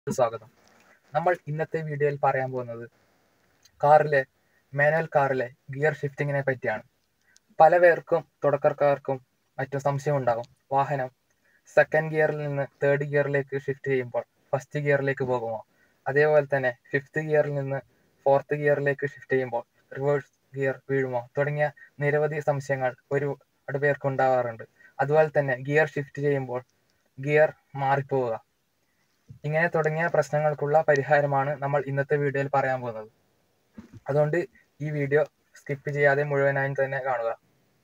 സ്വാഗതം നമ്മൾ ഇന്നത്തെ വീഡിയോയിൽ പറയാൻ പോകുന്നത് കാറിലെ മാനുവൽ കാറിലെ ഗിയർ ഷിഫ്റ്റിങ്ങിനെ പറ്റിയാണ് പല പേർക്കും തുടക്കക്കാർക്കും മറ്റും സംശയം ഉണ്ടാകും വാഹനം സെക്കൻഡ് ഗിയറിൽ നിന്ന് തേർഡ് ഗിയറിലേക്ക് ഷിഫ്റ്റ് ചെയ്യുമ്പോൾ ഫസ്റ്റ് ഗിയറിലേക്ക് പോകുമോ അതേപോലെ തന്നെ ഫിഫ്ത്ത് ഗിയറിൽ നിന്ന് ഫോർത്ത് ഗിയറിലേക്ക് ഷിഫ്റ്റ് ചെയ്യുമ്പോൾ റിവേഴ്സ് ഗിയർ വീഴുമോ തുടങ്ങിയ നിരവധി സംശയങ്ങൾ ഒരുപാട് പേർക്ക് ഉണ്ടാവാറുണ്ട് അതുപോലെ തന്നെ ഗിയർ ഷിഫ്റ്റ് ചെയ്യുമ്പോൾ ഗിയർ മാറിപ്പോവുക ഇങ്ങനെ തുടങ്ങിയ പ്രശ്നങ്ങൾക്കുള്ള പരിഹാരമാണ് നമ്മൾ ഇന്നത്തെ വീഡിയോയിൽ പറയാൻ പോകുന്നത് അതുകൊണ്ട് ഈ വീഡിയോ സ്കിപ്പ് ചെയ്യാതെ മുഴുവനായും തന്നെ കാണുക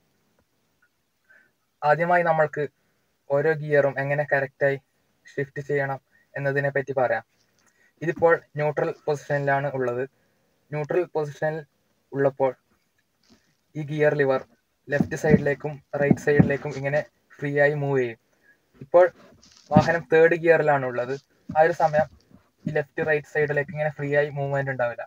ആദ്യമായി നമ്മൾക്ക് ഓരോ ഗിയറും എങ്ങനെ കറക്റ്റായി ഷിഫ്റ്റ് ചെയ്യണം എന്നതിനെ പറ്റി പറയാം ഇതിപ്പോൾ ന്യൂട്രൽ പൊസിഷനിലാണ് ഉള്ളത് ന്യൂട്രൽ പൊസിഷനിൽ ഉള്ളപ്പോൾ ഈ ഗിയർ ലിവർ ലെഫ്റ്റ് സൈഡിലേക്കും റൈറ്റ് സൈഡിലേക്കും ഇങ്ങനെ ഫ്രീ ആയി മൂവ് ചെയ്യും ഇപ്പോൾ വാഹനം തേർഡ് ഗിയറിലാണ് ഉള്ളത് ആ ഒരു സമയം ഈ ലെഫ്റ്റ് റൈറ്റ് സൈഡിലേക്ക് ഇങ്ങനെ ഫ്രീ ആയി മൂവ്മെന്റ് ഉണ്ടാവില്ല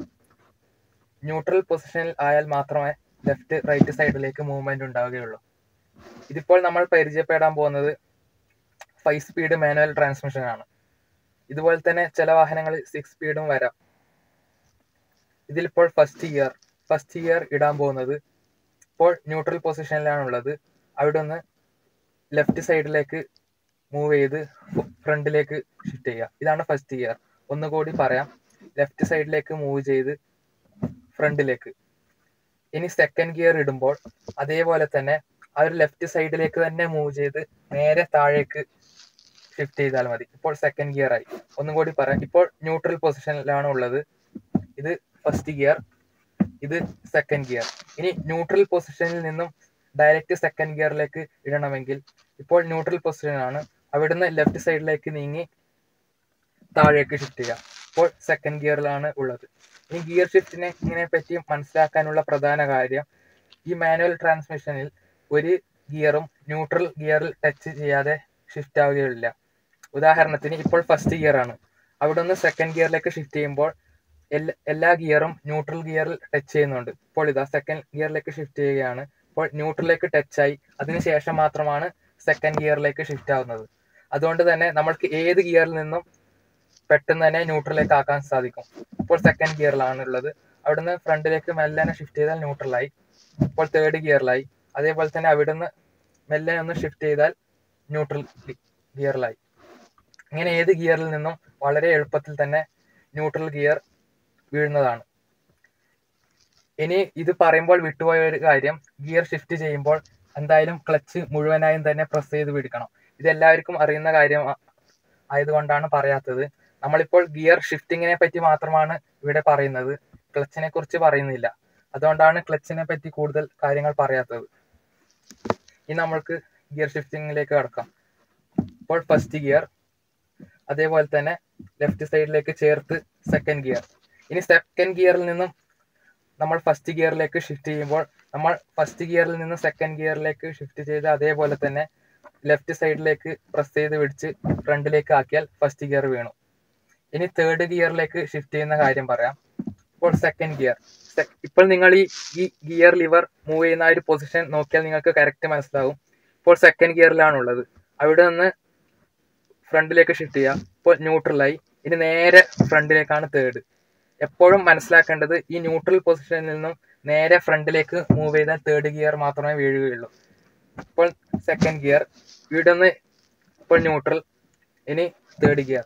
ന്യൂട്രൽ പൊസിഷനിൽ ആയാൽ മാത്രമേ ലെഫ്റ്റ് റൈറ്റ് സൈഡിലേക്ക് മൂവ്മെന്റ് ഉണ്ടാവുകയുള്ളൂ ഇതിപ്പോൾ നമ്മൾ പരിചയപ്പെടാൻ പോകുന്നത് ഫൈവ് സ്പീഡ് മാനുവൽ ട്രാൻസ്മിഷൻ ആണ് ഇതുപോലെ തന്നെ ചില വാഹനങ്ങളിൽ സിക്സ് സ്പീഡും വരാം ഇതിലിപ്പോൾ ഫസ്റ്റ് ഇയർ ഫസ്റ്റ് ഇയർ ഇടാൻ പോകുന്നത് ഇപ്പോൾ ന്യൂട്രൽ പൊസിഷനിലാണുള്ളത് അവിടെ നിന്ന് ലെഫ്റ്റ് സൈഡിലേക്ക് മൂവ് ചെയ്ത് ഫ്രണ്ടിലേക്ക് ഷിഫ്റ്റ് ചെയ്യുക ഇതാണ് ഫസ്റ്റ് ഇയർ ഒന്നുകൂടി പറയാം ലെഫ്റ്റ് സൈഡിലേക്ക് മൂവ് ചെയ്ത് ഫ്രണ്ടിലേക്ക് ഇനി സെക്കൻഡ് ഗിയർ ഇടുമ്പോൾ അതേപോലെ തന്നെ ആ ഒരു ലെഫ്റ്റ് സൈഡിലേക്ക് തന്നെ മൂവ് ചെയ്ത് നേരെ താഴേക്ക് ഷിഫ്റ്റ് ചെയ്താൽ മതി ഇപ്പോൾ സെക്കൻഡ് ഗിയർ ആയി ഒന്നും കൂടി പറയാം ഇപ്പോൾ ന്യൂട്രൽ പൊസിഷനിലാണ് ഉള്ളത് ഇത് ഫസ്റ്റ് ഗിയർ ഇത് സെക്കൻഡ് ഗിയർ ഇനി ന്യൂട്രൽ പൊസിഷനിൽ നിന്നും ഡയറക്റ്റ് സെക്കൻഡ് ഗിയറിലേക്ക് ഇടണമെങ്കിൽ ഇപ്പോൾ ന്യൂട്രൽ പൊസിഷനാണ് അവിടുന്ന് ലെഫ്റ്റ് സൈഡിലേക്ക് നീങ്ങി താഴേക്ക് ഷിഫ്റ്റ് ചെയ്യുക ഇപ്പോൾ സെക്കൻഡ് ഗിയറിലാണ് ഉള്ളത് ഇനി ഗിയർ ഷിഫ്റ്റിനെ ഇങ്ങനെ പറ്റി മനസ്സിലാക്കാനുള്ള പ്രധാന കാര്യം ഈ മാനുവൽ ട്രാൻസ്മിഷനിൽ ഒരു ഗിയറും ന്യൂട്രൽ ഗിയറിൽ ടച്ച് ചെയ്യാതെ ഷിഫ്റ്റ് ആവുകയില്ല ഉദാഹരണത്തിന് ഇപ്പോൾ ഫസ്റ്റ് ഗിയർ ആണ് അവിടെ നിന്ന് സെക്കൻഡ് ഗിയറിലേക്ക് ഷിഫ്റ്റ് ചെയ്യുമ്പോൾ എല്ലാ ഗിയറും ന്യൂട്രൽ ഗിയറിൽ ടച്ച് ചെയ്യുന്നുണ്ട് ഇപ്പോൾ ഇതാ സെക്കൻഡ് ഗിയറിലേക്ക് ഷിഫ്റ്റ് ചെയ്യുകയാണ് ഇപ്പോൾ ന്യൂട്രലിലേക്ക് ടച്ചായി അതിനുശേഷം മാത്രമാണ് സെക്കൻഡ് ഗിയറിലേക്ക് ഷിഫ്റ്റ് ആവുന്നത് അതുകൊണ്ട് തന്നെ നമ്മൾക്ക് ഏത് ഗിയറിൽ നിന്നും പെട്ടെന്ന് തന്നെ ന്യൂട്രലിലേക്ക് ആക്കാൻ സാധിക്കും ഇപ്പോൾ സെക്കൻഡ് ഗിയറിലാണ് ഉള്ളത് അവിടുന്ന് ഫ്രണ്ടിലേക്ക് മെല്ലനെ ഷിഫ്റ്റ് ചെയ്താൽ ന്യൂട്രലായി ഇപ്പോൾ തേർഡ് ഗിയറിലായി അതേപോലെ തന്നെ അവിടുന്ന് മെല്ലെ ഒന്ന് ഷിഫ്റ്റ് ചെയ്താൽ ന്യൂട്രൽ ഗിയറിലായി ഇങ്ങനെ ഏത് ഗിയറിൽ നിന്നും വളരെ എളുപ്പത്തിൽ തന്നെ ന്യൂട്രൽ ഗിയർ വീഴുന്നതാണ് ഇനി ഇത് പറയുമ്പോൾ വിട്ടുപോയ ഒരു കാര്യം ഗിയർ ഷിഫ്റ്റ് ചെയ്യുമ്പോൾ എന്തായാലും ക്ലച്ച് മുഴുവനായും തന്നെ പ്രസ് ചെയ്ത് പിടിക്കണം ഇത് എല്ലാവർക്കും അറിയുന്ന കാര്യം ആയതുകൊണ്ടാണ് പറയാത്തത് നമ്മളിപ്പോൾ ഗിയർ ഷിഫ്റ്റിങ്ങിനെ പറ്റി മാത്രമാണ് ഇവിടെ പറയുന്നത് ക്ലച്ചിനെ കുറിച്ച് പറയുന്നില്ല അതുകൊണ്ടാണ് ക്ലച്ചിനെ പറ്റി കൂടുതൽ കാര്യങ്ങൾ പറയാത്തത് ഇനി നമ്മൾക്ക് ഗിയർ ഷിഫ്റ്റിങ്ങിലേക്ക് കടക്കാം ഇപ്പോൾ ഫസ്റ്റ് ഗിയർ അതേപോലെ തന്നെ ലെഫ്റ്റ് സൈഡിലേക്ക് ചേർത്ത് സെക്കൻഡ് ഗിയർ ഇനി സെക്കൻഡ് ഗിയറിൽ നിന്നും നമ്മൾ ഫസ്റ്റ് ഗിയറിലേക്ക് ഷിഫ്റ്റ് ചെയ്യുമ്പോൾ നമ്മൾ ഫസ്റ്റ് ഗിയറിൽ നിന്ന് സെക്കൻഡ് ഗിയറിലേക്ക് ഷിഫ്റ്റ് ചെയ്ത് അതേപോലെ തന്നെ ലെഫ്റ്റ് സൈഡിലേക്ക് പ്രസ് ചെയ്ത് പിടിച്ച് ഫ്രണ്ടിലേക്ക് ആക്കിയാൽ ഫസ്റ്റ് ഗിയർ വീണു ഇനി തേർഡ് ഗിയറിലേക്ക് ഷിഫ്റ്റ് ചെയ്യുന്ന കാര്യം പറയാം ഇപ്പോൾ സെക്കൻഡ് ഗിയർ ഇപ്പോൾ നിങ്ങൾ ഈ ഈ ഗിയർ ലിവർ മൂവ് ചെയ്യുന്ന ഒരു പൊസിഷൻ നോക്കിയാൽ നിങ്ങൾക്ക് കറക്റ്റ് മനസ്സിലാവും ഇപ്പോൾ സെക്കൻഡ് ഗിയറിലാണ് ഉള്ളത് അവിടെ നിന്ന് ഫ്രണ്ടിലേക്ക് ഷിഫ്റ്റ് ചെയ്യുക ഇപ്പോൾ ന്യൂട്രലായി ഇനി നേരെ ഫ്രണ്ടിലേക്കാണ് തേർഡ് എപ്പോഴും മനസ്സിലാക്കേണ്ടത് ഈ ന്യൂട്രൽ പൊസിഷനിൽ നിന്നും നേരെ ഫ്രണ്ടിലേക്ക് മൂവ് ചെയ്താൽ തേർഡ് ഗിയർ മാത്രമേ വീഴുകയുള്ളൂ ഇപ്പോൾ സെക്കൻഡ് ഗിയർ ഇവിടുന്ന് ഇപ്പോൾ ന്യൂട്രൽ ഇനി തേർഡ് ഗിയർ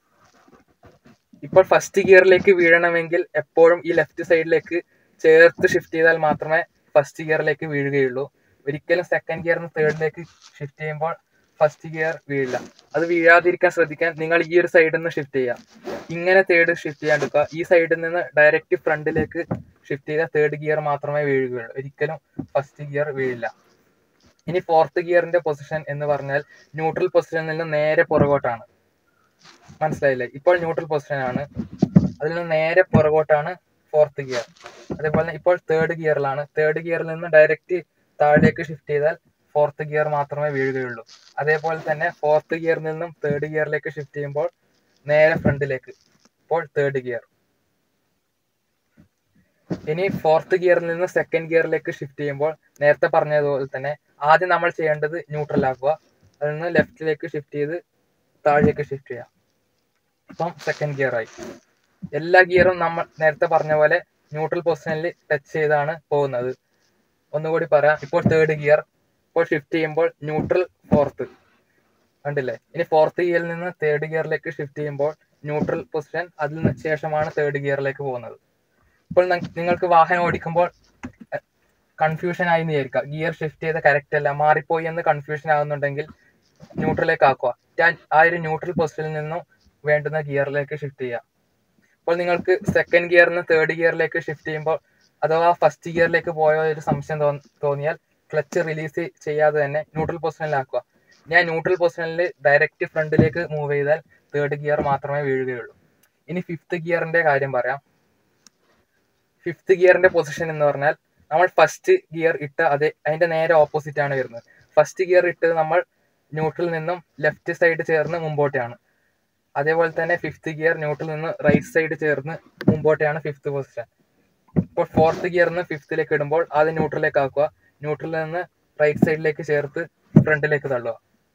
ഇപ്പോൾ ഫസ്റ്റ് ഗിയറിലേക്ക് വീഴണമെങ്കിൽ എപ്പോഴും ഈ ലെഫ്റ്റ് സൈഡിലേക്ക് ചേർത്ത് ഷിഫ്റ്റ് ചെയ്താൽ മാത്രമേ ഫസ്റ്റ് ഗിയറിലേക്ക് വീഴുകയുള്ളൂ ഒരിക്കലും സെക്കൻഡ് ഗിയറിന് തേർഡിലേക്ക് ഷിഫ്റ്റ് ചെയ്യുമ്പോൾ ഫസ്റ്റ് ഗിയർ വീഴില്ല അത് വീഴാതിരിക്കാൻ ശ്രദ്ധിക്കാൻ നിങ്ങൾ ഈ ഒരു സൈഡിൽ നിന്ന് ഷിഫ്റ്റ് ചെയ്യുക ഇങ്ങനെ തേർഡ് ഷിഫ്റ്റ് ചെയ്യാണ്ടിരിക്കുക ഈ സൈഡിൽ നിന്ന് ഡയറക്റ്റ് ഫ്രണ്ടിലേക്ക് ഷിഫ്റ്റ് ചെയ്താൽ തേർഡ് ഗിയർ മാത്രമേ വീഴുകയുള്ളൂ ഒരിക്കലും ഫസ്റ്റ് ഗിയർ വീഴില്ല ഇനി ഫോർത്ത് ഗിയറിന്റെ പൊസിഷൻ എന്ന് പറഞ്ഞാൽ ന്യൂട്രൽ പൊസിഷനിൽ നിന്ന് നേരെ പുറകോട്ടാണ് മനസ്സിലായില്ലേ ഇപ്പോൾ ന്യൂട്രൽ പൊസിഷൻ ആണ് അതിൽ നിന്ന് നേരെ പുറകോട്ടാണ് ഫോർത്ത് ഗിയർ അതേപോലെ ഇപ്പോൾ തേർഡ് ഗിയറിലാണ് തേർഡ് ഗിയറിൽ നിന്ന് ഡയറക്റ്റ് താഴേക്ക് ഷിഫ്റ്റ് ചെയ്താൽ ഫോർത്ത് ഗിയർ മാത്രമേ വീഴുകയുള്ളൂ അതേപോലെ തന്നെ ഫോർത്ത് ഗിയറിൽ നിന്നും തേർഡ് ഗിയറിലേക്ക് ഷിഫ്റ്റ് ചെയ്യുമ്പോൾ നേരെ ഫ്രണ്ടിലേക്ക് ഇപ്പോൾ തേർഡ് ഗിയർ ഇനി ഫോർത്ത് ഗിയറിൽ നിന്ന് സെക്കൻഡ് ഗിയറിലേക്ക് ഷിഫ്റ്റ് ചെയ്യുമ്പോൾ നേരത്തെ പറഞ്ഞതുപോലെ തന്നെ ആദ്യം നമ്മൾ ചെയ്യേണ്ടത് ന്യൂട്രൽ ആക്കുക അതിൽ നിന്ന് ലെഫ്റ്റിലേക്ക് ഷിഫ്റ്റ് ചെയ്ത് താഴേക്ക് ഷിഫ്റ്റ് ചെയ്യാം ഇപ്പം സെക്കൻഡ് ഗിയർ ആയി എല്ലാ ഗിയറും നമ്മൾ നേരത്തെ പറഞ്ഞ പോലെ ന്യൂട്രൽ പൊസിഷനിൽ ടച്ച് ചെയ്താണ് പോകുന്നത് ഒന്നുകൂടി പറയാം ഇപ്പോൾ തേർഡ് ഗിയർ ഇപ്പോൾ ഷിഫ്റ്റ് ചെയ്യുമ്പോൾ ന്യൂട്രൽ ഫോർത്ത് കണ്ടില്ലേ ഇനി ഫോർത്ത് ഗിയറിൽ നിന്ന് തേർഡ് ഗിയറിലേക്ക് ഷിഫ്റ്റ് ചെയ്യുമ്പോൾ ന്യൂട്രൽ പൊസിഷൻ അതിന് ശേഷമാണ് തേർഡ് ഗിയറിലേക്ക് പോകുന്നത് ഇപ്പോൾ ന- നിങ്ങൾക്ക് വാഹനം ഓടിക്കുമ്പോൾ കൺഫ്യൂഷൻ ആയി എന്ന് വിചാരിക്കുക ഗിയർ ഷിഫ്റ്റ് ചെയ്ത് കറക്റ്റ് അല്ല മാറിപ്പോയി എന്ന് കൺഫ്യൂഷൻ ആകുന്നുണ്ടെങ്കിൽ ന്യൂട്രലിലേക്ക് ആക്കുക ഞാൻ ആ ഒരു ന്യൂട്രൽ പൊസിഷനിൽ നിന്നും വേണ്ടുന്ന ഗിയറിലേക്ക് ഷിഫ്റ്റ് ചെയ്യുക അപ്പോൾ നിങ്ങൾക്ക് സെക്കൻഡ് ഗിയറിൽ നിന്ന് തേർഡ് ഗിയറിലേക്ക് ഷിഫ്റ്റ് ചെയ്യുമ്പോൾ അഥവാ ഫസ്റ്റ് ഗിയറിലേക്ക് പോയ ഒരു സംശയം തോന്ന- തോന്നിയാൽ ക്ലച്ച് റിലീസ് ചെയ്യാതെ തന്നെ ന്യൂട്രൽ പൊസിഷനിലാക്കുക ഞാൻ ന്യൂട്രൽ പൊസിഷനിൽ ഡയറക്റ്റ് ഫ്രണ്ടിലേക്ക് മൂവ് ചെയ്താൽ തേർഡ് ഗിയർ മാത്രമേ വീഴുകയുള്ളൂ ഇനി ഫിഫ്ത്ത് ഗിയറിന്റെ കാര്യം പറയാം ഫിഫ്ത്ത് ഗിയറിന്റെ പൊസിഷൻ എന്ന് പറഞ്ഞാൽ നമ്മൾ ഫസ്റ്റ് ഗിയർ ഇട്ട് അതേ അതിന്റെ നേരെ ഓപ്പോസിറ്റ് ആണ് വരുന്നത് ഫസ്റ്റ് ഗിയർ ഇട്ട് നമ്മൾ ന്യൂട്രൽ നിന്നും ലെഫ്റ്റ് സൈഡ് ചേർന്ന് മുമ്പോട്ടാണ് അതേപോലെ തന്നെ ഫിഫ്ത്ത് ഗിയർ ന്യൂട്രൽ നിന്ന് റൈറ്റ് സൈഡ് ചേർന്ന് മുമ്പോട്ടാണ് ഫിഫ്ത്ത് പൊസിഷൻ ഇപ്പോൾ ഫോർത്ത് ഗിയറിൽ നിന്ന് ഫിഫ്ത്തിലേക്ക് ഇടുമ്പോൾ ആദ്യം ന്യൂട്രലിലേക്ക് ആക്കുക ന്യൂട്രലിൽ നിന്ന് റൈറ്റ് സൈഡിലേക്ക് ചേർത്ത് ഫ്രണ്ടിലേക്ക് തള്ളുക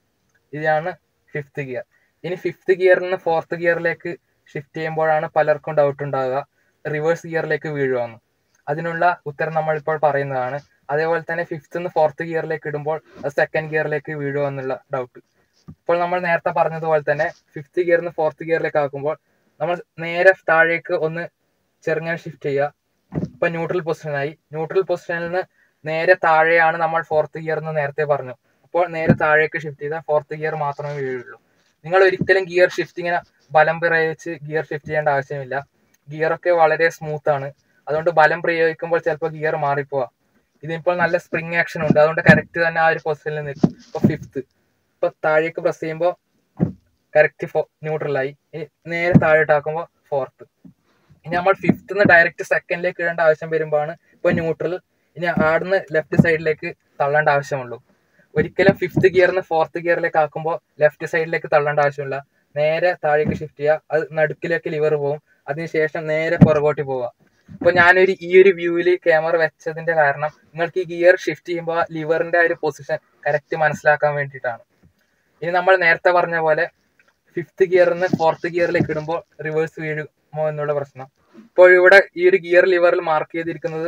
ഇതാണ് ഫിഫ്ത്ത് ഗിയർ ഇനി ഫിഫ്ത്ത് ഗിയറിൽ നിന്ന് ഫോർത്ത് ഗിയറിലേക്ക് ഷിഫ്റ്റ് ചെയ്യുമ്പോഴാണ് പലർക്കും ഡൗട്ട് ഉണ്ടാകുക റിവേഴ്സ് ഗിയറിലേക്ക് വീഴുമെന്ന് അതിനുള്ള ഉത്തരം നമ്മൾ ഇപ്പോൾ പറയുന്നതാണ് അതേപോലെ തന്നെ ഫിഫ്ത്ത് നിന്ന് ഫോർത്ത് ഗിയറിലേക്ക് ഇടുമ്പോൾ അത് സെക്കൻഡ് ഗിയറിലേക്ക് വീഴുമോ എന്നുള്ള ഡൗട്ട് ഇപ്പോൾ നമ്മൾ നേരത്തെ പറഞ്ഞതുപോലെ തന്നെ ഫിഫ്ത്ത് ഗിയറിൽ നിന്ന് ഫോർത്ത് ഗിയറിലേക്ക് ആക്കുമ്പോൾ നമ്മൾ നേരെ താഴേക്ക് ഒന്ന് ചെറുങ്ങനെ ഷിഫ്റ്റ് ചെയ്യുക ഇപ്പൊ ന്യൂട്രൽ പൊസിഷനായി ന്യൂട്രൽ പൊസിഷനിൽ നിന്ന് നേരെ താഴെയാണ് നമ്മൾ ഫോർത്ത് ഗിയർ എന്ന് നേരത്തെ പറഞ്ഞു അപ്പോൾ നേരെ താഴേക്ക് ഷിഫ്റ്റ് ചെയ്താൽ ഫോർത്ത് ഗിയർ മാത്രമേ വീഴുള്ളൂ നിങ്ങൾ ഒരിക്കലും ഗിയർ ഷിഫ്റ്റിങ്ങിനെ ബലം പ്രയോഗിച്ച് ഗിയർ ഷിഫ്റ്റ് ചെയ്യേണ്ട ആവശ്യമില്ല ഗിയർ ഒക്കെ വളരെ സ്മൂത്ത് ആണ് അതുകൊണ്ട് ബലം പ്രയോഗിക്കുമ്പോൾ ചിലപ്പോൾ ഗിയർ മാറിപ്പോവാം ഇതിപ്പോൾ നല്ല സ്പ്രിങ് ആക്ഷൻ ഉണ്ട് അതുകൊണ്ട് കറക്റ്റ് തന്നെ ആ ഒരു പൊസിഷനിൽ നിൽക്കും ഇപ്പൊ ഫിഫ്ത്ത് ഇപ്പൊ താഴേക്ക് പ്രസ് ചെയ്യുമ്പോൾ കറക്റ്റ് ന്യൂട്രലായി ഇനി നേരെ താഴോട്ടാക്കുമ്പോൾ ഫോർത്ത് ഇനി നമ്മൾ ഫിഫ്ത്ത് നിന്ന് ഡയറക്റ്റ് സെക്കൻഡിലേക്ക് ഇടേണ്ട ആവശ്യം വരുമ്പോഴാണ് ഇപ്പൊ ന്യൂട്രൽ ഇനി ആടുന്ന് ലെഫ്റ്റ് സൈഡിലേക്ക് തള്ളേണ്ട ആവശ്യമുള്ളൂ ഒരിക്കലും ഫിഫ്ത്ത് ഗിയറിന്ന് ഫോർത്ത് ഗിയറിലേക്ക് ആക്കുമ്പോൾ ലെഫ്റ്റ് സൈഡിലേക്ക് തള്ളേണ്ട ആവശ്യമില്ല നേരെ താഴേക്ക് ഷിഫ്റ്റ് ചെയ്യുക അത് നടുക്കിലേക്ക് ലിവർ പോകും അതിനുശേഷം നേരെ പുറകോട്ട് പോവുക ഇപ്പൊ ഞാനൊരു ഈ ഒരു വ്യൂവിൽ ക്യാമറ വെച്ചതിന്റെ കാരണം നിങ്ങൾക്ക് ഈ ഗിയർ ഷിഫ്റ്റ് ചെയ്യുമ്പോൾ ലിവറിന്റെ ആ ഒരു പൊസിഷൻ കറക്റ്റ് മനസ്സിലാക്കാൻ വേണ്ടിയിട്ടാണ് ഇനി നമ്മൾ നേരത്തെ പറഞ്ഞ പോലെ ഫിഫ്ത്ത് ഗിയറിൽ നിന്ന് ഫോർത്ത് ഗിയറിലേക്ക് ഇടുമ്പോൾ റിവേഴ്സ് വീഴുമോ എന്നുള്ള പ്രശ്നം ഇപ്പോൾ ഇവിടെ ഈ ഒരു ഗിയർ ലിവറിൽ മാർക്ക് ചെയ്തിരിക്കുന്നത്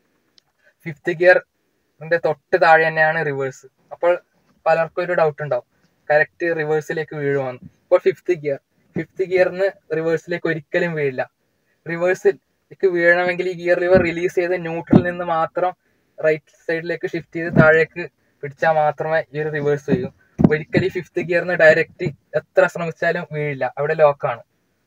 ഫിഫ്ത്ത് ഗിയറിന്റെ തൊട്ട് താഴെ തന്നെയാണ് റിവേഴ്സ് അപ്പോൾ പലർക്കും ഒരു ഡൗട്ട് ഉണ്ടാവും കറക്റ്റ് റിവേഴ്സിലേക്ക് വീഴുമെന്ന് ഇപ്പോൾ ഫിഫ്ത്ത് ഗിയർ ഫിഫ്ത്ത് ഗിയറിന് റിവേഴ്സിലേക്ക് ഒരിക്കലും വീഴില്ല റിവേഴ്സിലേക്ക് വീഴണമെങ്കിൽ ഈ ഗിയർ ലിവർ റിലീസ് ചെയ്ത് ന്യൂട്രലിൽ നിന്ന് മാത്രം റൈറ്റ് സൈഡിലേക്ക് ഷിഫ്റ്റ് ചെയ്ത് താഴേക്ക് പിടിച്ചാൽ മാത്രമേ ഈ ഒരു റിവേഴ്സ് ചെയ്യൂ ഒരിക്കലും ഈ ഫിഫ്ത്ത് ഗിയറിന് ഡയറക്റ്റ് എത്ര ശ്രമിച്ചാലും വീഴില്ല അവിടെ ലോക്കാണ്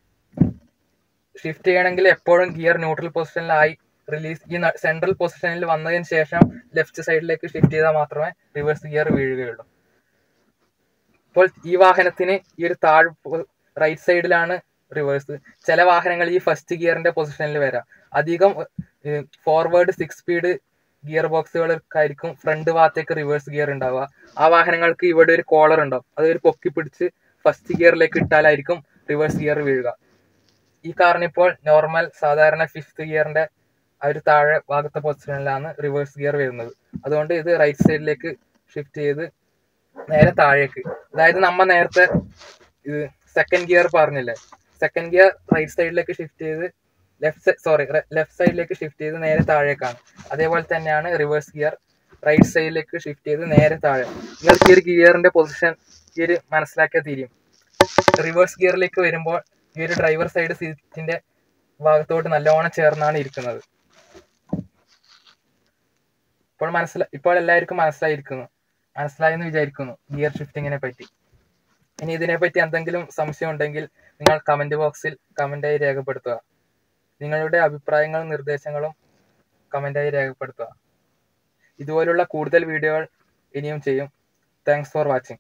ഷിഫ്റ്റ് ചെയ്യണമെങ്കിൽ എപ്പോഴും ഗിയർ ന്യൂട്രൽ പൊസിഷനിലായി റിലീസ് ഈ സെൻട്രൽ പൊസിഷനിൽ വന്നതിന് ശേഷം ലെഫ്റ്റ് സൈഡിലേക്ക് ഷിഫ്റ്റ് ചെയ്താൽ മാത്രമേ റിവേഴ്സ് ഗിയർ വീഴുകയുള്ളൂ ഇപ്പോൾ ഈ വാഹനത്തിന് ഈ ഒരു താഴ് റൈറ്റ് സൈഡിലാണ് റിവേഴ്സ് ചില വാഹനങ്ങൾ ഈ ഫസ്റ്റ് ഗിയറിന്റെ പൊസിഷനിൽ വരാം അധികം ഫോർവേഡ് സിക്സ് സ്പീഡ് ഗിയർ ബോക്സുകൾക്കായിരിക്കും ഫ്രണ്ട് ഭാഗത്തേക്ക് റിവേഴ്സ് ഗിയർ ഉണ്ടാവുക ആ വാഹനങ്ങൾക്ക് ഇവിടെ ഒരു കോളർ ഉണ്ടാവും അത് ഒരു പൊക്കി പിടിച്ച് ഫസ്റ്റ് ഗിയറിലേക്ക് ഇട്ടാലായിരിക്കും റിവേഴ്സ് ഗിയർ വീഴുക ഈ കാറിന് ഇപ്പോൾ നോർമൽ സാധാരണ ഫിഫ്ത്ത് ഗിയറിന്റെ ആ ഒരു താഴെ ഭാഗത്തെ പൊസിഷനിലാണ് റിവേഴ്സ് ഗിയർ വരുന്നത് അതുകൊണ്ട് ഇത് റൈറ്റ് സൈഡിലേക്ക് ഷിഫ്റ്റ് ചെയ്ത് നേരെ താഴേക്ക് അതായത് നമ്മ നേരത്തെ ഇത് സെക്കൻഡ് ഗിയർ പറഞ്ഞില്ലേ സെക്കൻഡ് ഗിയർ റൈറ്റ് സൈഡിലേക്ക് ഷിഫ്റ്റ് ചെയ്ത് ലെഫ്റ്റ് സോറി ലെഫ്റ്റ് സൈഡിലേക്ക് ഷിഫ്റ്റ് ചെയ്ത് നേരെ താഴേക്കാണ് അതേപോലെ തന്നെയാണ് റിവേഴ്സ് ഗിയർ റൈറ്റ് സൈഡിലേക്ക് ഷിഫ്റ്റ് ചെയ്ത് നേരെ താഴെ നിങ്ങൾക്ക് ഈ ഒരു ഗിയറിന്റെ പൊസിഷൻ ഈ ഒരു മനസ്സിലാക്കിയാൽ തിരിയും റിവേഴ്സ് ഗിയറിലേക്ക് വരുമ്പോൾ ഈ ഒരു ഡ്രൈവർ സൈഡ് സീറ്റിന്റെ ഭാഗത്തോട്ട് നല്ലോണം ചേർന്നാണ് ഇരിക്കുന്നത് ഇപ്പോൾ മനസ്സില ഇപ്പോൾ എല്ലാവർക്കും മനസ്സിലായിരിക്കുന്നു മനസ്സിലായെന്ന് വിചാരിക്കുന്നു ഗിയർ ഷിഫ്റ്റിങ്ങിനെ പറ്റി ഇനി ഇതിനെപ്പറ്റി എന്തെങ്കിലും സംശയം ഉണ്ടെങ്കിൽ നിങ്ങൾ കമന്റ് ബോക്സിൽ കമന്റായി രേഖപ്പെടുത്തുക നിങ്ങളുടെ അഭിപ്രായങ്ങളും നിർദ്ദേശങ്ങളും കമന്റായി രേഖപ്പെടുത്തുക ഇതുപോലുള്ള കൂടുതൽ വീഡിയോകൾ ഇനിയും ചെയ്യും താങ്ക്സ് ഫോർ വാച്ചിങ്